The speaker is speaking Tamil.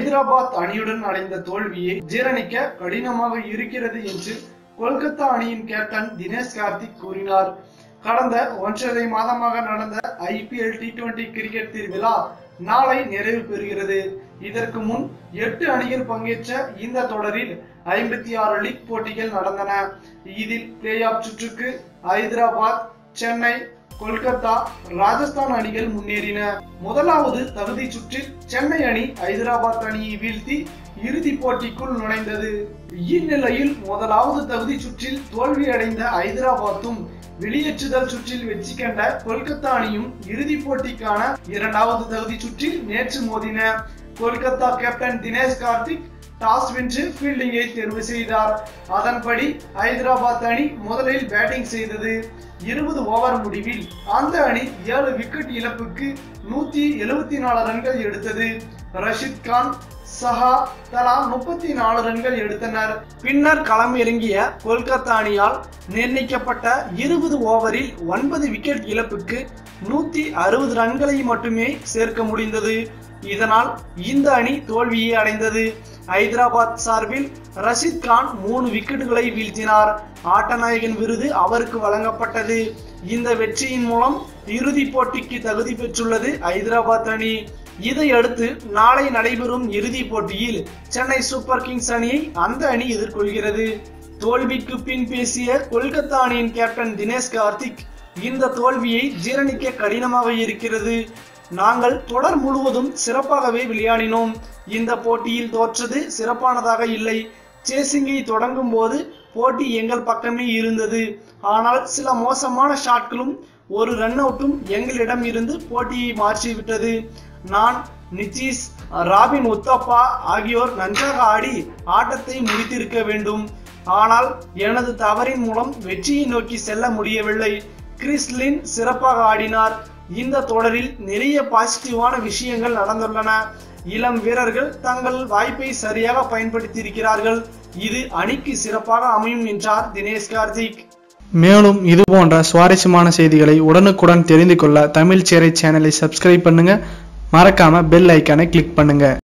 ஐதராபாத் அணியுடன் அடைந்த தோல்வியை ஜீரணிக்க கடினமாக இருக்கிறது என்று கொல்கத்தா அணியின் கேப்டன் தினேஷ் கார்த்திக் கூறினார் கடந்த ஒன்றரை மாதமாக நடந்த ஐபிஎல் டி டுவெண்டி கிரிக்கெட் திருவிழா நாளை நிறைவு பெறுகிறது இதற்கு முன் எட்டு அணிகள் பங்கேற்ற இந்த தொடரில் ஐம்பத்தி ஆறு லீக் போட்டிகள் நடந்தன இதில் பிளே ஆஃப் சுற்றுக்கு ஐதராபாத் சென்னை கொல்கத்தா ராஜஸ்தான் அணிகள் முன்னேறின முதலாவது தகுதி சுற்றில் சென்னை அணி ஐதராபாத் அணியை வீழ்த்தி இறுதி போட்டிக்குள் நுழைந்தது இந்நிலையில் முதலாவது தகுதி சுற்றில் தோல்வியடைந்த ஐதராபாத்தும் வெளியேற்றுதல் சுற்றில் வெற்றி கண்ட கொல்கத்தா அணியும் இறுதிப் போட்டிக்கான இரண்டாவது தகுதி சுற்றில் நேற்று மோதின கொல்கத்தா கேப்டன் தினேஷ் கார்த்திக் டாஸ் வென்று ஃபீல்டிங்கை தேர்வு செய்தார் அதன்படி ஐதராபாத் அணி முதலில் பேட்டிங் செய்தது இருபது ஓவர் முடிவில் அந்த அணி ஏழு விக்கெட் இழப்புக்கு நூத்தி எழுபத்தி நாலு ரன்கள் எடுத்தது ரஷித் கான் சஹா தலா முப்பத்தி நாலு ரன்கள் எடுத்தனர் பின்னர் களம் இறங்கிய கொல்கத்தா அணியால் நிர்ணயிக்கப்பட்ட இருபது ஓவரில் ஒன்பது விக்கெட் இழப்புக்கு நூத்தி அறுபது ரன்களை மட்டுமே சேர்க்க முடிந்தது இதனால் இந்த அணி தோல்வியை அடைந்தது ஐதராபாத் சார்பில் ரஷித் கான் மூணு விக்கெட்டுகளை வீழ்த்தினார் ஆட்டநாயகன் விருது அவருக்கு வழங்கப்பட்டது இந்த வெற்றியின் மூலம் இறுதிப் போட்டிக்கு தகுதி பெற்றுள்ளது ஐதராபாத் அணி இதையடுத்து நாளை நடைபெறும் இறுதிப் போட்டியில் சென்னை சூப்பர் கிங்ஸ் அணியை அந்த அணி எதிர்கொள்கிறது தோல்விக்கு பின் பேசிய கொல்கத்தா அணியின் கேப்டன் தினேஷ் கார்த்திக் இந்த தோல்வியை ஜீரணிக்க கடினமாக இருக்கிறது நாங்கள் தொடர் முழுவதும் சிறப்பாகவே விளையாடினோம் இந்த போட்டியில் தோற்றது சிறப்பானதாக இல்லை சேசிங்கை தொடங்கும் போது போட்டி எங்கள் பக்கமே இருந்தது ஆனால் சில மோசமான ஷாட்களும் ஒரு ரன் அவுட்டும் எங்களிடம் இருந்து போட்டியை மாற்றிவிட்டது நான் நிதிஷ் ராபின் உத்தப்பா ஆகியோர் நன்றாக ஆடி ஆட்டத்தை முடித்திருக்க வேண்டும் ஆனால் எனது தவறின் மூலம் வெற்றியை நோக்கி செல்ல முடியவில்லை கிறிஸ்லின் சிறப்பாக ஆடினார் இந்த தொடரில் நிறைய பாசிட்டிவான விஷயங்கள் நடந்துள்ளன இளம் வீரர்கள் தங்கள் வாய்ப்பை சரியாக பயன்படுத்தியிருக்கிறார்கள் இது அணிக்கு சிறப்பாக அமையும் என்றார் தினேஷ் கார்த்திக் மேலும் இது போன்ற சுவாரஸ்யமான செய்திகளை உடனுக்குடன் தெரிந்து கொள்ள தமிழ் சேரை சேனலை சப்ஸ்கிரைப் பண்ணுங்க மறக்காம பெல் ஐக்கானை கிளிக் பண்ணுங்க